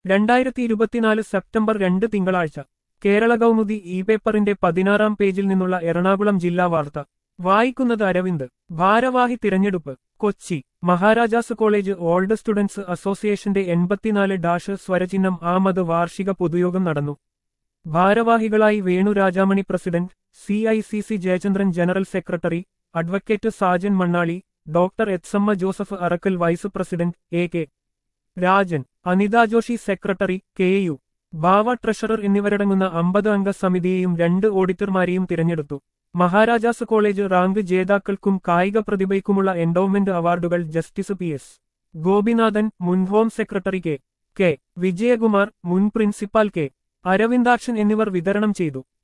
രണ്ടായിരത്തി ഇരുപത്തിനാല് സെപ്റ്റംബർ രണ്ട് തിങ്കളാഴ്ച കേരള കൗമുദി ഇ പേപ്പറിന്റെ പതിനാറാം പേജിൽ നിന്നുള്ള എറണാകുളം ജില്ലാ വാർത്ത വായിക്കുന്നത് അരവിന്ദ് ഭാരവാഹി തിരഞ്ഞെടുപ്പ് Kochi Maharajas college old students അസോസിയേഷന്റെ എൺപത്തിനാല് ഡാഷ് സ്വരചിഹ്നം ആമത് വാർഷിക പൊതുയോഗം നടന്നു ഭാരവാഹികളായി Venu Rajamani president C I C C Jayachandran general secretary advocate Sajan Mannali doctor Elsamma Joseph Arakkal vice president A K Rajan Anitha Joshi secretary K U Bava treasurer എന്നിവരടങ്ങുന്ന അമ്പത് അംഗ സമിതിയെയും രണ്ട് ഓഡിറ്റർമാരെയും തിരഞ്ഞെടുത്തു മഹാരാജാസ് കോളേജ് റാങ്ക് ജേതാക്കൾക്കും കായിക പ്രതിഭയ്ക്കുമുള്ള എൻഡോവ്മെന്റ് അവാർഡുകൾ ജസ്റ്റിസ് പി എസ് ഗോപിനാഥൻ മുൻ home secretary K K Vijayakumar മുൻ പ്രിൻസിപ്പാൽ കെ അരവിന്ദാക്ഷൻ എന്നിവർ വിതരണം ചെയ്തു